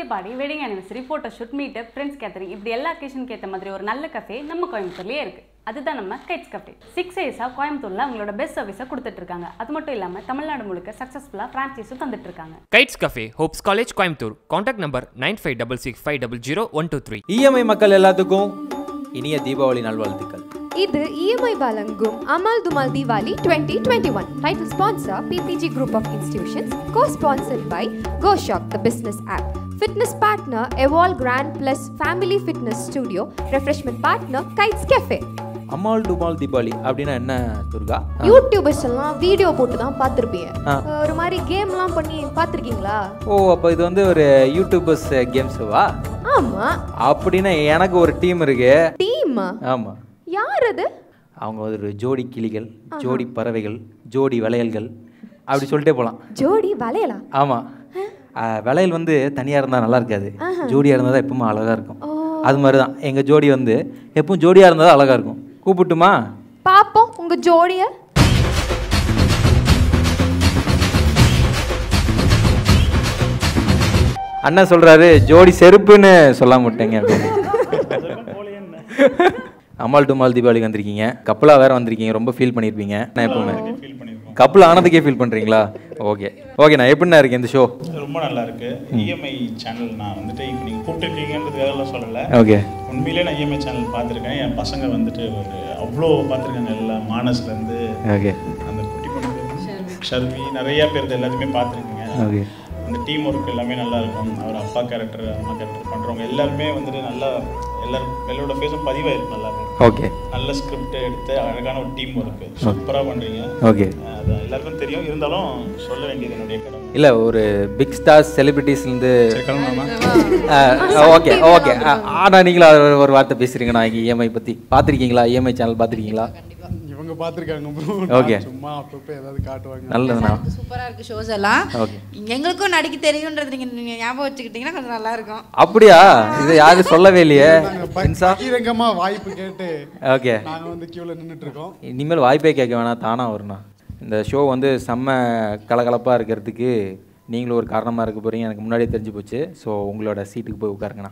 Party wedding anniversary photo shoot meetup friends catering இப்படி எல்லா அக்கேஷனுக்கு ஏற்ற மாதிரி ஒரு நல்ல கஃபே நம்ம கோயம்புத்தூர்லேயே இருக்குது அதுதான் நம்ம கைட்ஸ் கஃபே சிக்ஸ் இயர்ஸாக கோயம்புத்தூரில் அவங்களோட பெஸ்ட் சர்வீஸை கொடுத்துட்டு இருக்காங்க அது மட்டும் இல்லாமல் தமிழ்நாடு முழுக்க சக்ஸஸ்ஃபுல்லாக ஃப்ரான்ச்சைஸும் தந்துட்டு இருக்காங்க Kites Cafe Hopes College Coimbatore contact number nine five double six five double zero one two three EMI மக்கள் எல்லாத்துக்கும் இனிய தீபாவளி நல்வாழ்த்துக்கள் இது இஎம்ஐ வழங்கும் Amal Dhumal Deepavali twenty twenty one title sponsor PPG group of institutions co sponsored by Koshak the business app fitness partner எவால் grand plus family fitness studio refreshment partner Kites Cafe Amal Dhumal Deepavali அப்படின்னா என்ன Durga YouTubers எல்லாம் வீடியோ போட்டு தான் பார்த்துருப்பீங்க ஆ. ஒரு மாதிரி கேம்லாம் பண்ணி பார்த்துருக்கீங்களா ஓ அப்போ இது வந்து ஒரு யூடியூபர்ஸ் கேம்ஸுவா ஆமா அப்படின்னா எனக்கு ஒரு டீம் இருக்கு டீமா ஆமாம் யார் அது அவங்க ஒரு ஜோடி கிளிகள் ஜோடி பறவைகள் ஜோடி வளையல்கள் அப்படி சொல்லிட்டே போகலாம் ஜோடி வளையலா ஆமாம் வளையல் வந்து தனியாக இருந்தால் நல்லா இருக்காது ஜோடியாக இருந்தால் தான் எப்பவுமே அழகாக இருக்கும் அது மாதிரி தான் எங்கள் ஜோடி வந்து எப்பவும் ஜோடியாக இருந்தால் தான் அழகாக இருக்கும் கூப்பிட்டுமா பாப்போம் உங்க ஜோடிய அண்ணன் சொல்கிறாரு ஜோடி செருப்புன்னு சொல்லாம விட்டேங்க அப்படின்னு அம்மாள் டுமால் தீபாவளிக்கு வந்திருக்கீங்க கப்பலாக வேற வந்திருக்கீங்க ரொம்ப ஃபீல் பண்ணியிருப்பீங்க நான் எப்பவுமே கப்பல் ஆனதுக்கே ஃபீல் பண்ணுறீங்களா ஓகே ஓகே நான் எப்படிண்ணா இருக்கேன் இந்த ஷோ ரொம்ப நல்லா இருக்கு இஎம்ஐ சேனல் நான் வந்துட்டு இப்போ நீங்கள் கூப்பிட்டுருக்கீங்கன்றதுக்காக சொல்லலை ஓகே உண்மையிலே நான் இஎம்ஐ சேனல் பார்த்துருக்கேன் என் பசங்க வந்துட்டு ஒரு அவ்வளோ பார்த்துருக்காங்க எல்லாம் மானஸ்லேருந்து ஓகே அந்த குட்டி பொண்ணு ஷர்வி நிறைய பேர் எல்லாத்தையுமே பார்த்துருக்கீங்க ஓகே அந்த டீம் ஒர்க் எல்லாமே நல்லா இருக்கும் அவர் அப்பா கேரக்டர் அம்மா கேரக்டர் பண்ணுறவங்க எல்லாருமே வந்துட்டு நல்லா எல்லாரும் எல்லாரோட ஃபேஸும் பதிவாயிருக்கு நல்லாவே ஓகே நல்ல ஸ்கிரிப்ட் எடுத்து அழகான ஒரு டீம் ஒர்க்கு சூப்பராக பண்ணுறீங்க ஓகே அது எல்லாருக்கும் தெரியும் இருந்தாலும் சொல்ல வேண்டியது என்னுடைய கடமை இல்லை ஒரு பிக் ஸ்டார்ஸ் செலிபிரிட்டிஸ்லேருந்து சரி கிளம்பலாமா ஓகே ஓகே ஆனால் நீங்களும் ஒரு- ஒரு வார்த்தை பேசுகிறீங்க நான் இஎம்ஐ பற்றி பார்த்துருக்கீங்களா இஎம்ஐ சேனல் பார்த்துருக்கீங்களா இவங்க பார்த்துருக்காங்க ப்ரோ Okay. சும்மா அப்பப்போ ஏதாவது காட்டுவாங்க நல்லதுண்ணா சூப்பரா இருக்கு ஷோஸ் எல்லாம் ஓகே எங்களுக்கும் நடிக்க தெரியுன்றது நீங்க நீங்க ஞாபகம் வச்சுக்கிட்டீங்கன்னா கொஞ்சம் நல்லா இருக்கும் அப்படியா இது யாரும் சொல்லவே இல்லையே இன்சா பகிரங்கமா வாய்ப்பு கேட்டு ஓகே நாங்க வந்து கியூல நின்னுட்டு இருக்கோம் இனிமேல் வாய்ப்பே கேட்க வேணாம் தானாக வரும்ண்ணா இந்த ஷோ வந்து செம்ம கலகலப்பாக இருக்கிறதுக்கு நீங்களும் ஒரு காரணமாக இருக்க போகிறீங்க எனக்கு முன்னாடியே தெரிஞ்சு போச்சு ஸோ உங்களோட சீட்டுக்கு போய் உட்காருங்கண்ணா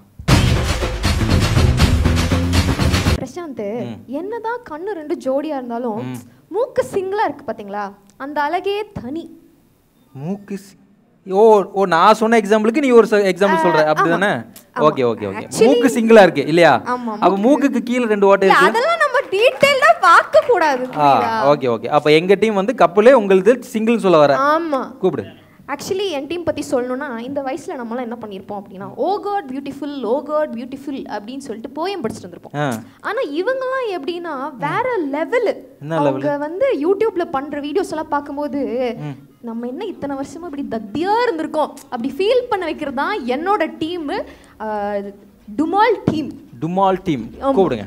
பிரசாந்த் என்னதான் கண்ணு ரெண்டு ஜோடியா இருந்தாலும் மூக்கு சிங்கிளா இருக்கு பாத்தீங்களா அந்த அழகே தனி மூக்கு சி- ஓ ஓ நான் சொன்ன எக்ஸாம்பிளுக்கு நீ ஒரு எக்ஸாம்பிள் சொல்ற அப்படி தானே ஆமா. ஓகே ஓகே ஓகே Actually- மூக்கு சிங்கிளா இருக்கு இல்லையா ஆமா, அப்ப மூக்குக்கு கீழே ரெண்டு ஓட்டை இல்ல, இருக்கு அதெல்லாம் நம்ம டீடைல்டா பார்க்க கூடாது ஆ ஓகே ஓகே அப்ப எங்க டீம் வந்து கப்பலே உங்களுது சிங்கிள் சொல்ல வர ஆமா கூப்பிடு ஆக்சுவலி என் டீம் பத்தி சொல்லணும்னா இந்த வயசுல நம்மளாம் என்ன பண்ணியிருப்போம் அப்படின்னா oh God beautiful oh God beautiful அப்படின்னு சொல்லிட்டு போயம் படிச்சுட்டு வந்திருப்போம் ஆ ஆனா இவங்கெல்லாம் எப்படின்னா வேற லெவல் என்ன அவங்க வந்து யூடியூப்ல பண்ற வீடியோஸ் எல்லாம் பார்க்கும்போது நம்ம என்ன இத்தனை வருஷமா இப்படி தத்தியா இருந்திருக்கோம் அப்படி ஃபீல் பண்ண வைக்கிறது தான் என்னோட டீம் டுமால் டீம் டுமால் டீம் ஆமா. கூப்பிடுங்க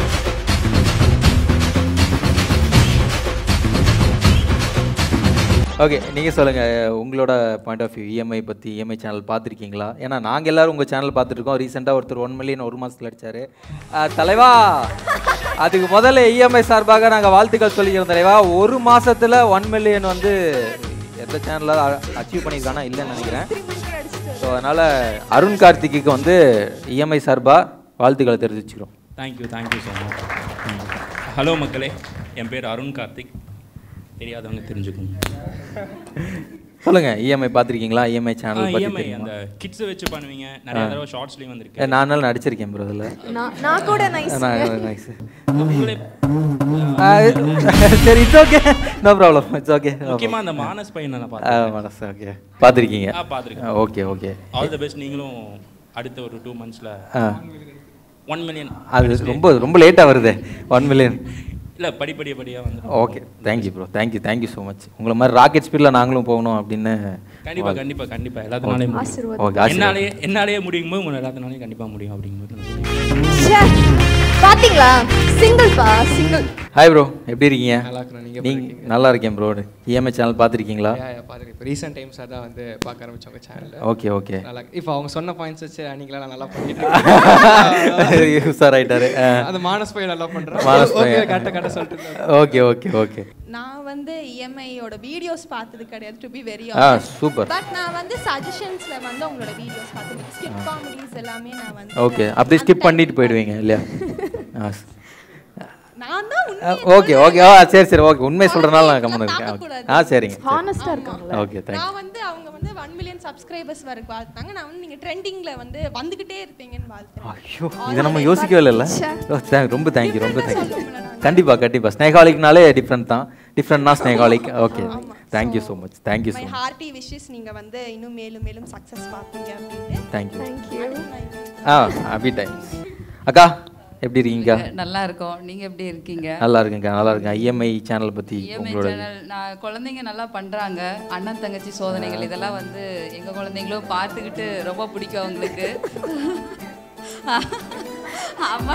ஓகே நீங்கள் சொல்லுங்கள் உங்களோட பாயிண்ட் ஆஃப் வியூ இஎம்ஐ பற்றி இஎம்ஐ சேனல் பார்த்துருக்கீங்களா ஏன்னா நாங்கள் எல்லாரும் உங்கள் சேனல் பார்த்துருக்கோம் ரீசெண்டாக ஒருத்தர் ஒன் மில்லியன் ஒரு மாதத்தில் அடிச்சாரு அஹ், தலைவா அதுக்கு முதல்ல இஎம்ஐ சார்பாக நாங்கள் வாழ்த்துக்கள் சொல்லிக்கிறோம் தலைவா ஒரு மாசத்துல ஒன் மில்லியன் வந்து எந்த சேனலில் அச்சீவ் பண்ணியிருக்கானா இல்லைன்னு நினைக்கிறேன் ஸோ அதனால் அருண் கார்த்திக்கு வந்து இஎம்ஐ சார்பாக வாழ்த்துக்களை தெரிவிச்சுக்கிறோம் thank you thank you so much hello மக்களே என் பேர் அருண் கார்த்திக் தெரியாதவங்க தெரிஞ்சுக்கோங்க சொல்லுங்க இஎம்ஐ பார்த்துருக்கீங்களா இஎம்ஐ சேனல் பற்றி இஎம்ஐ தெரியுமா அந்த கிட்ஸை வச்சு பண்ணுவீங்க நிறைய தடவை ஷார்ட்ஸ்லேயும் ஏ, வந்திருக்கு நான் நாள் நடிச்சிருக்கேன் ப்ரோ அதில் நான் நான் கூட நைஸ் நைஸ் உங்களே சரி it's okay no problem it's okay முக்கியமாக அந்த மானஸ் பையனை நான் பார்த்தேன் மனசு ஓகே பார்த்துருக்கீங்க ஆ பார்த்துருக்கேன் okay okay all the best நீங்களும் அடுத்த ஒரு டூ மந்த்ஸில் ஆ ஒன் மில்லியன் அது ரொம்ப ரொம்ப லேட்டாக வருது ஒன் மில்லியன் இல்லை படிப்படியாக படியாக வந்து okay thank you bro thank you thank you so much உங்களை மாதிரி ராக்கெட் ஸ்பீடில் நாங்களும் போகணும் அப்படின்னு கண்டிப்பாக கண்டிப்பாக கண்டிப்பாக எல்லாத்தினாலையும் முடியும் ஆசீர்வாதம் ஓகே ஆசீர்வாதம் என்னாலே என்னாலேயே முடியும் போது உங்கள் எல்லாத்தினாலையும் கண்டிப்பாக முடியும் அப்படிங்கும்போது நான் சொல்லிக்கிறேன். ச்சே. பாத்தீங்களா சிங்கிள் பா சிங்கிள் ஹாய் ப்ரோ எப்படி இருக்கீங்க நல்லா இருக்கிறேன். நீங்க நீங்க நல்லா இருக்கேன் ப்ரோ இஎம்ஐ சேனல் பார்த்துருக்கீங்களா பார்த்துருக்கேன் இப்போ ரீசெண்ட் டைம்ஸாக தான் வந்து பார்க்க ஆரம்பிச்சோம் உங்கள் சேனலில் ஓகே ஓகே நல்லா இப்போ அவங்க சொன்ன பாயிண்ட்ஸ் வச்சு அன்றைக்கெலாம் நான் நல்லா பண்ணிட்டு உஷார் ஆயிட்டாரு அது மானஸ் பையன் நல்லா பண்ணுறேன் மானஸ் ஓகே பையன். கரெக்டாக கரெக்டாக சொல்லிட்டு இருந்தாரு. ஓகே ஓகே ஓகே நான் வந்து இஎம்ஐயோட வீடியோஸ் பார்த்தது கிடையாது to be very ah, super. But நான் வந்து சஜஷன்ஸ்ல வந்து உங்களோட வீடியோஸ் பார்த்துருக்கேன் ஸ்கிப் காமெடிஸ் எல்லாமே நான் வந்து ஓகே அப்படியே ஸ்கிப் பண்ணிட்டு போயிடுவீங்க இல்லையா ஆ நான் தான் ஓகே ஓகே ஆ சரி சரி ஓகே உண்மை சொல்கிறனால நான் கம்மன் இருக்கேன் ஓகே ஆ சரிங்க ஹானஸ்டா இருக்காங்களா ஓகே தேங்க்ஸ் நான் வந்து அவங்க வந்து ஒன் மில்லியன் சப்ஸ்கிரைபர்ஸ் வரைக்கும் வாழ்த்தாங்க நான் வந்து நீங்க ட்ரெண்டிங்ல வந்து வந்துகிட்டே இருப்பீங்கன்னு வாழ்த்தேன் ஐயோ இதை நம்ம யோசிக்கவே இல்லைல்ல ஓ, thank- ரொம்ப தேங்க்யூ ரொம்ப தேங்க்யூ கண்டிப்பாக கண்டிப்பாக ஸ்னேகாலிக்னாலே டிஃப்ரெண்ட் தான் டிஃப்ரெண்ட்னா ஸ்னேகாலிக் okay thank you so much thank you so my much hearty wishes நீங்க வந்து இன்னும் மேலும் மேலும் சக்சஸ் பார்ப்பீங்க அப்படின்னு தேங்க்யூ தேங்க்யூ ஆ ஹாப்பி டைம்ஸ் அக்கா எப்படி இருக்கீங்க நல்லா இருக்கோம் நீங்க எப்படி இருக்கீங்க நல்லா இருக்குங்க நல்லா இருக்கேன் இஎம்ஐ சேனல் பற்றி இஎம்ஐ உங்களோட சேனல் நான் குழந்தைங்க நல்லா பண்றாங்க அண்ணன் தங்கச்சி சோதனைகள் இதெல்லாம் வந்து எங்க குழந்தைங்களும் பார்த்துக்கிட்டு ரொம்ப பிடிக்கும் அவங்களுக்கு ஆமா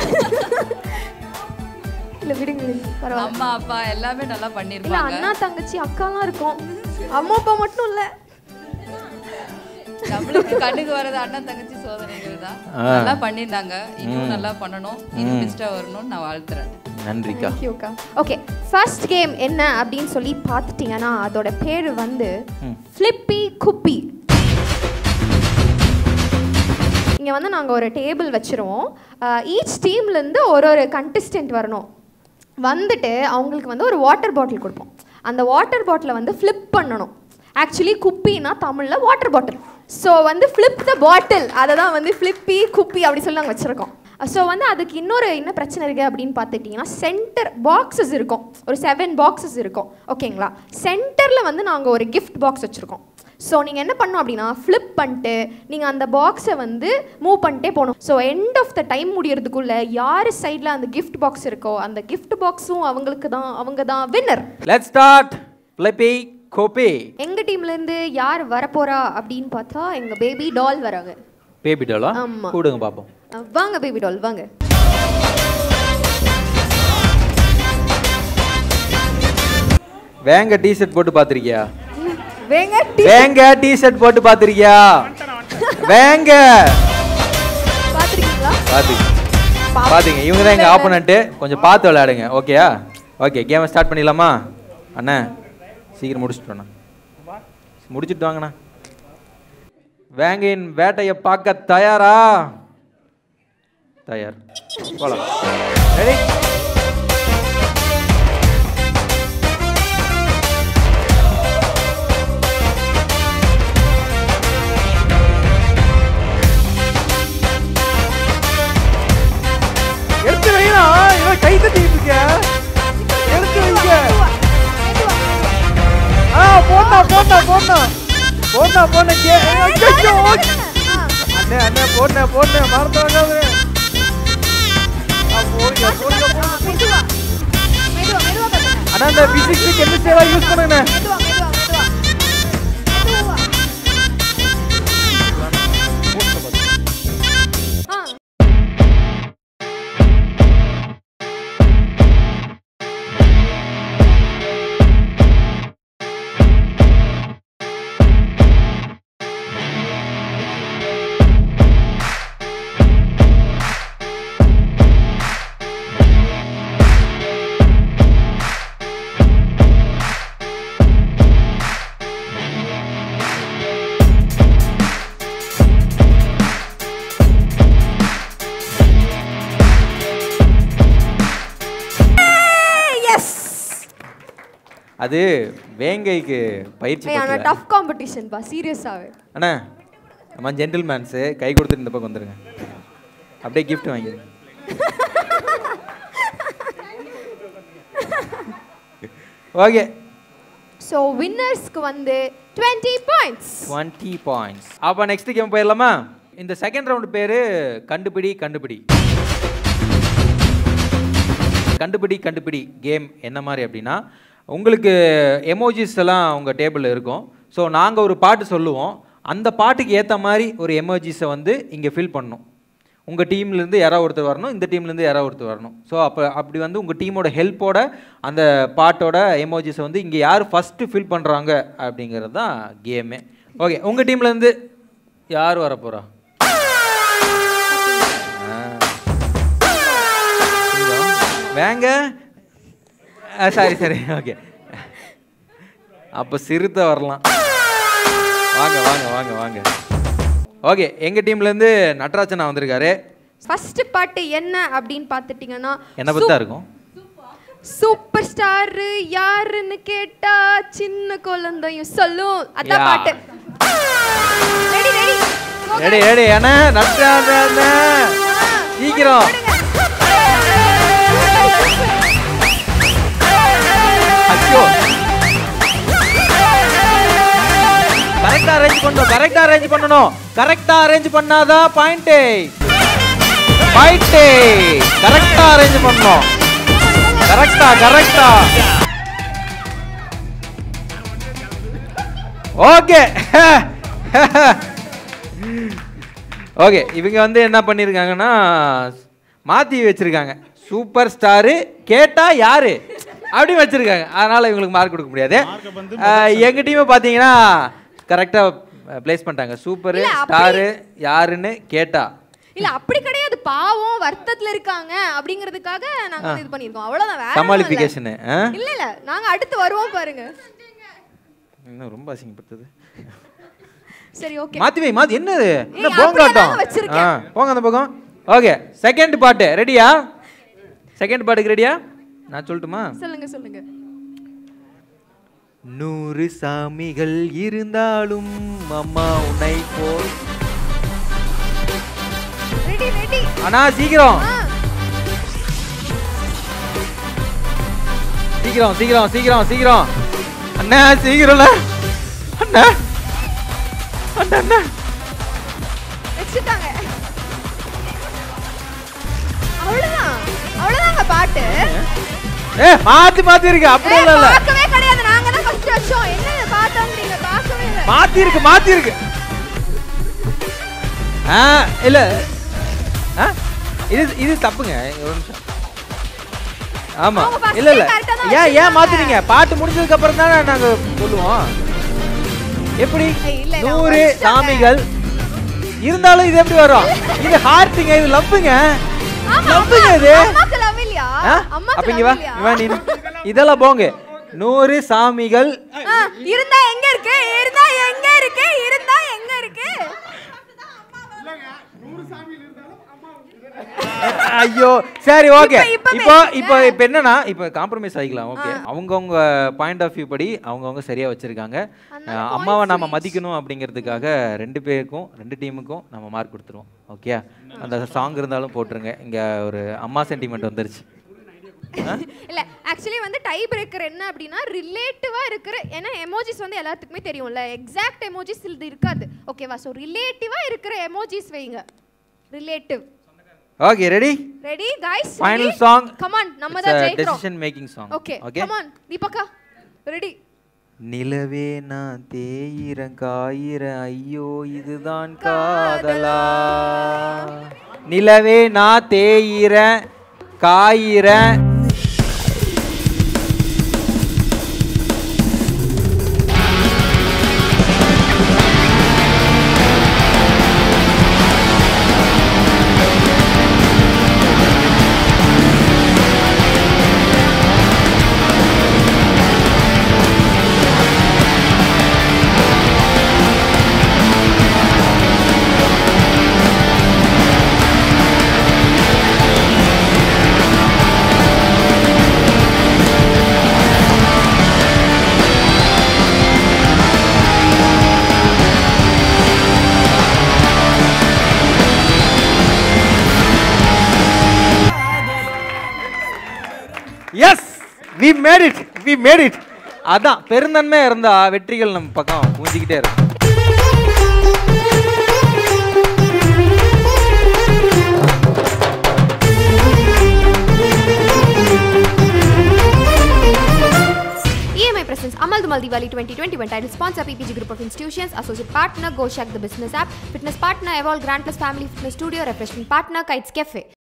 இல்ல விடுங்க விடுங்க. பரவாயில்ல அம்மா அப்பா எல்லாமே நல்லா இல்ல பண்ணிருப்பாங்க அண்ணா தங்கச்சி அக்காலாம் இருக்கும் அம்மா அப்பா மட்டும் இல்ல நம்மளுக்கு கண்ணுக்கு வரது அண்ணன் தங்கச்சி சோதனைகள் தான் ஆ. நல்லா பண்ணியிருந்தாங்க இன்னும் ம். நல்லா பண்ணணும் இன்னும் ம். பெஸ்ட்டாக வரணும்னு நான் வாழ்த்துறேன் நன்றிக்கா ஓகேக்கா ஓகே ஃபர்ஸ்ட் கேம் என்ன அப்படின்னு சொல்லி பார்த்துட்டீங்கன்னா அதோட பேர் வந்து ம். ஃப்ளிப்பி குப்பி இங்கே வந்து நாங்கள் ஒரு டேபிள் வச்சுருவோம் ஈச் டீம்லேருந்து ஒரு ஒரு கண்டஸ்டன்ட் வரணும் வந்துட்டு அவங்களுக்கு வந்து ஒரு வாட்டர் பாட்டில் கொடுப்போம் அந்த வாட்டர் பாட்டிலை வந்து ஃப்ளிப் பண்ணணும் ஆக்சுவலி குப்பின்னா தமிழில் வாட்டர் பாட்டில் ஸோ வந்து ஃப்ளிப் த பாட்டில் அதை தான் வந்து ஃப்ளிப்பி குப்பி அப்படி சொல்லி நாங்கள் வச்சுருக்கோம் ஸோ வந்து அதுக்கு இன்னொரு என்ன பிரச்சனை இருக்குது அப்படின்னு பார்த்துக்கிட்டிங்கன்னா சென்டர் பாக்ஸஸ் இருக்கும் ஒரு செவன் பாக்ஸஸ் இருக்கும் ஓகேங்களா சென்டரில் வந்து நாங்கள் ஒரு கிஃப்ட் பாக்ஸ் வச்சுருக்கோம் ஸோ நீங்கள் என்ன பண்ணணும் அப்படின்னா ஃப்ளிப் பண்ணிட்டு நீங்கள் அந்த பாக்ஸை வந்து மூவ் பண்ணிட்டே போகணும் so end of the time முடியறதுக்குள்ளே யார் சைடில் அந்த கிஃப்ட் பாக்ஸ் இருக்கோ அந்த கிஃப்ட் பாக்ஸும் அவங்களுக்கு தான் அவங்க தான் வின்னர் லெட்ஸ் ஸ்டார்ட் ஃப்ளிப்பி கோபி எங்கள் டீம்லேருந்து யார் வரப்போறா அப்படின்னு பார்த்தா எங்கள் பேபி டால் வராங்க பேபி டாலா ஆமா. கூடுங்க பார்ப்போம் அஹ் வாங்க பேபி டால் வாங்க வேங்க டிஷர்ட் போட்டு பார்த்திருக்கியா வேங்க வேங்க டிஷர்ட் போட்டு பார்த்திருக்கியா வேங்க பார்த்துருக்கீங்களா பாத்து பாத்துங்க இவங்க தான் எங்க ஆப்போனன்ட்டு கொஞ்சம் பார்த்து விளையாடுங்க ஓகேயா ஓகே கேமை ஸ்டார்ட் பண்ணிடலாமா அண்ணா சீக்கிரம் முடிச்சுட்டு வாண்ணா முடிச்சுட்டு வாங்கண்ணா வேங்கையின் வேட்டையை பார்க்க தயாரா தயார் போலாம் ரெடி எடுத்து வைனா இவன் கை தட்டிட்டு இருக்க எடுத்து வைங்க ஆ போட்டா போட்டா போட்டா போட்டா போட்டா கே ஐயோ அண்ணே அண்ணே போட்டே போட்டே மறந்து வாங்காத போடுங்க போடுங்க போடுங்க அண்ணா இந்த பிசிக்ஸ் கெமிஸ்ட்ரி எல்லாம் யூஸ் பண்ணுங்க எஸ் அது வேங்கைக்கு பயிற்சி ஆனால் பத்தல. டஃப் காம்படிஷன் பா சீரியஸாகவே அண்ணா நம்ம ஜென்டில்மேன்ஸு கை கொடுத்துட்டு இந்த பக்கம் வந்துருங்க அப்படியே gift வாங்கிடுங்க ஓகே ஸோ வின்னர்ஸ்க்கு வந்து டுவெண்ட்டி பாயிண்ட்ஸ் டுவெண்ட்டி பாயிண்ட்ஸ் அப்போ நெக்ஸ்ட் கேம் போயிடலாமா இந்த செகண்ட் ரவுண்ட் பேர் கண்டுபிடி கண்டுபிடி கண்டுபிடி கண்டுபிடி கேம் என்ன மாதிரி அப்படின்னா உங்களுக்கு எமோஜிஸ் எல்லாம் உங்கள் டேபிளில் இருக்கும் ஸோ நாங்கள் ஒரு பாட்டு சொல்லுவோம் அந்த பாட்டுக்கு ஏற்ற மாதிரி ஒரு எமோஜிஸை வந்து இங்கே ஃபில் பண்ணணும் உங்கள் டீம்லேருந்து யாராவது ஒருத்தர் வரணும் இந்த டீம்லேருந்து யாராவது ஒருத்தர் வரணும் ஸோ அப்போ அப்படி வந்து உங்கள் டீமோட ஹெல்ப்போட அந்த பாட்டோட எமோஜிஸை வந்து இங்கே யார் ஃபஸ்ட்டு ஃபில் பண்ணுறாங்க அப்படிங்கிறது தான் கேமே ஓகே உங்கள் டீம்லேருந்து யார் வர போகிறா வேங்க சாரி சாரி ஓகே அப்போ சிறுத்தை வரலாம் வாங்க வாங்க வாங்க வாங்க ஓகே எங்கள் டீம்லேருந்து நட்ராஜனா வந்திருக்காரு ஃபர்ஸ்ட் பாட்டு என்ன அப்படின்னு பார்த்துட்டீங்கன்னா என்னை பற்றி தான் இருக்கும் சூப்பர் ஸ்டார் யாருன்னு கேட்டா சின்ன குழந்தையும் சொல்லும் அதான் யா. பாட்டு ரெடி ரெடி ரெடி ரெடி அண்ணா நட்ராஜன் சீக்கிரம் ஐயோ கரெக்டா அரேஞ்ச் பண்ணணும் கரெக்டா அரேஞ்ச் பண்ணணும் கரெக்டா அரேஞ்ச் பண்ணாதான் பாயிண்டே பாயிண்டே கரெக்டா அரேஞ்ச் பண்ணணும் கரெக்டா கரெக்டா ஓகே ஓகே இவங்க வந்து என்ன பண்ணியிருக்காங்கன்னா மாற்றி வச்சுருக்காங்க சூப்பர் ஸ்டாரு கேட்டால் யாரு அப்படி வச்சுருக்காங்க அதனால் இவங்களுக்கு மார்க் கொடுக்க முடியாது எங்கள் டீமை பார்த்தீங்கன்னா கரெக்டாக ப்ளேஸ் பண்ணிட்டாங்க சூப்பரு இல்ல, அப்படி- ஸ்டாரு யாருன்னு கேட்டா இல்ல அப்படி கிடையாது பாவம் வருத்தத்துல இருக்காங்க அப்படிங்கிறதுக்காக நாங்க வந்து இது பண்ணிருக்கோம் அவ்வளவுதான் வேற ஒண்ணும் இல்ல. சமாளிஃபிகேஷனு ஆ இல்ல இல்ல நாங்க அடுத்து வருவோம் பாருங்க இன்னும் ரொம்ப அசிங்கப்படுத்துது சரி ஓகே மாத்தி வை மாத்தி என்னது என்ன ஏய், போங்காட்டம் அப்படியே தாங்க வச்சிருக்கேன். ஆ, போங்க அந்த பக்கம் ஓகே செகண்ட் பாட்டு ரெடியா செகண்ட் பாட்டுக்கு ரெடியா நான் சொல்லட்டுமா சொல்லுங்க சொல்லுங்க நூறு சாமிகள் இருந்தாலும் அம்மா உன்னை போல் ரெடி ரெடி அண்ணா சீக்கிரம் சீக்கிரம் சீக்கிரம் சீக்கிரம் சீக்கிரம் அண்ணா சீக்கிரம்ல அண்ணா அண்ணா அண்ணா வச்சுட்டாங்க அவ்வளவுதான் அவ்வளவுதாங்க பாட்டு ஏ மாத்தி மாத்தி இருக்கு அப்படி ஏய், இல்ல இல்ல பார்க்கவே கிடையாது நாங்க தான் ஃபர்ஸ்ட் வச்சோம் என்ன பார்த்தோம்ன்றீங்க பார்க்கவே இல்ல மாத்தி இருக்கு மாத்தி இருக்கு ஆ இல்ல ஆ இது இது தப்புங்க ஒரு நிமிஷம் ஆமா அவங்க first இல்ல இல்ல correct ஆ தான் ஏன் ஏன் மாத்துனீங்க பாட்டு முடிஞ்சதுக்கு அப்புறம் தானே நாங்க சொல்லுவோம் எப்படி ஏய், இல்ல, இல்ல, நூறு அவங்க வச்சிட்டாங்க. சாமிகள் இருந்தாலும் இது எப்படி வரும் இது ஹார்ட்டுங்க இது லவ்வுங்க ஆமா, லவ்வுங்க இது அம்மாக்கு லவ் இல்லையா ஆ? அம்மாக்கு அப்ப இங்க love வா இல்லையா? இங்க வா நீ இதெல்லாம் போங்க நூறு சாமிகள் ஆ, இருந்தா எங்க இருக்கு இருந்தா எங்க இருக்கு இருந்தா எங்க இருக்கு ஐயோ சரி ஓகே இப்ப- இப்ப இப்போ பேசுங்க. இப்போ இப்போ என்னன்னா இப்போ காம்ப்ரமைஸ் ஆகிக்கலாம் ஓகே அவங்கவுங்க பாயிண்ட் ஆஃப் வியூ படி அவங்கவுங்க சரியா வச்சிருக்காங்க அஹ், அம்மாவை நம்ம மதிக்கணும் அப்படிங்கிறதுக்காக ரெண்டு பேருக்கும் ரெண்டு டீமுக்கும் நம்ம மார்க் கொடுத்துருவோம் ஓகே அந்த சாங் இருந்தாலும் போட்டுருங்க இங்க ஒரு அம்மா சென்டிமெண்ட் வந்துருச்சு இல்ல ஆக்சுவலி வந்து டை பிரேக்கர் என்ன அப்படின்னா ரிலேட்டிவா இருக்கிற ஏன்னா எமோஜிஸ் வந்து எல்லாத்துக்குமே தெரியும்ல எக்ஸாக்ட் எமோஜிஸ் இது இருக்காது ஓகேவா ஸோ ரிலேட்டிவா இருக்கிற எமோஜிஸ் வைங்க relative okay ready ready guys final song come on நம்ம தான் ஜெயிக்கிறோம் decision making song okay okay come on தீபக்கா ரெடி நிலவே நான் தேயிரம் காயிரம் ஐயோ இதுதான் காதலா நிலவே நான் தேயிரம் காயிரம் yes we made it we made it அதான் பெருந்தன்மை இருந்தா வெற்றிகள் நம்ம பக்கம் குஞ்சிக்கிட்டே இருக்கும் EMI presents Amal Dumal Diwali 2021. Title sponsor PPG Group of Institutions. Associate partner Goshak the Business App. Fitness partner Evolve Grand Plus Family Fitness Studio. Refreshment partner Kites Cafe.